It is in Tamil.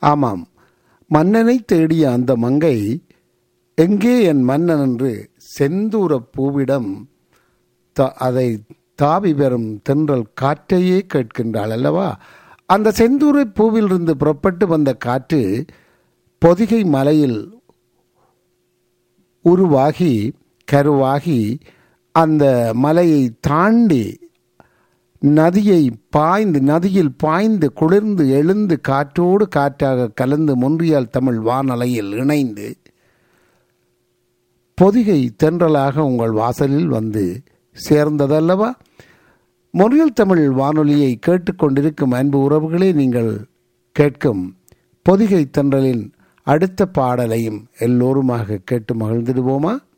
ஆமாம் மன்னனை தேடிய அந்த மங்கை எங்கே என் மன்னன் என்று செந்தூர பூவிடம் த- அதை தாவி வரும் தென்றல் காற்றையே கேட்கின்றாள் அல்லவா அந்த செந்தூர பூவிலிருந்து புறப்பட்டு வந்த காற்று பொதிகை மலையில் உருவாகி கருவாகி அந்த மலையை தாண்டி நதியை பாய்ந்து நதியில் பாய்ந்து குளிர்ந்து எழுந்து காற்றோடு காற்றாக கலந்து மொன்றியால் தமிழ் வானலையில் இணைந்து பொதிகை தென்றலாக உங்கள் வாசலில் வந்து சேர்ந்ததல்லவா மொழியல் தமிழ் வானொலியை கேட்டுக்கொண்டிருக்கும் அன்பு உறவுகளே நீங்கள் கேட்கும் பொதிகை தென்றலின் அடுத்த பாடலையும் எல்லோருமாக கேட்டு மகிழ்ந்திடுவோமா